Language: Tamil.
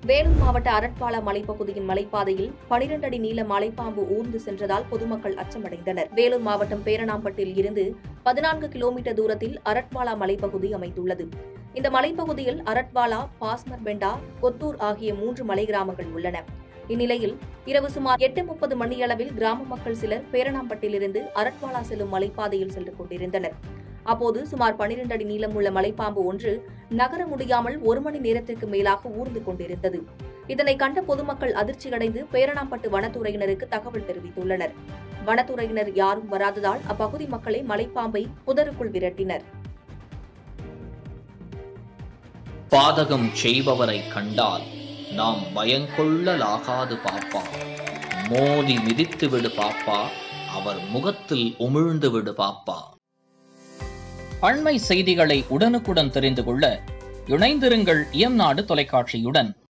வேலூர் மாவட்ட அரட்பாளா மலைப்பகுதியின் மலைப்பாதையில் பனிரெண்டு அடி நீள மலைப்பாம்பு ஊர்ந்து சென்றதால் பொதுமக்கள் அச்சமடைந்தனர் வேலூர் மாவட்டம் பேரணாம்பட்டில் இருந்து பதினான்கு கிலோமீட்டர் தூரத்தில் அரட்வாலா மலைப்பகுதி அமைந்துள்ளது இந்த மலைப்பகுதியில் அரட்வாலா பாஸ்மர் பெண்டா கொத்தூர் ஆகிய மூன்று மலை கிராமங்கள் உள்ளன இந்நிலையில் இரவு சுமார் எட்டு முப்பது மணியளவில் கிராம மக்கள் சிலர் பேரணாம்பட்டிலிருந்து அரட்வாலா செல்லும் மலைப்பாதையில் சென்று கொண்டிருந்தனர் அப்போது சுமார் பனிரெண்டு அடி நீளமுள்ள மலைப்பாம்பு ஒன்று நகர முடியாமல் ஒரு மணி நேரத்திற்கு மேலாக ஊர்ந்து கொண்டிருந்தது இதனை கண்ட பொதுமக்கள் அதிர்ச்சியடைந்து பேரணாம்பட்டு வனத்துறையினருக்கு தகவல் தெரிவித்துள்ளனர் வனத்துறையினர் யாரும் வராததால் அப்பகுதி மக்களை மலைப்பாம்பை புதருக்குள் விரட்டினர் பாதகம் செய்பவரை கண்டால் நாம் பயங்கொள்ளலாகாது பாப்பா மோதி மிதித்து விடு பாப்பா அவர் முகத்தில் உமிழ்ந்து விடு பாப்பா அண்மை செய்திகளை உடனுக்குடன் தெரிந்து கொள்ள இணைந்திருங்கள் இயம்நாடு தொலைக்காட்சியுடன்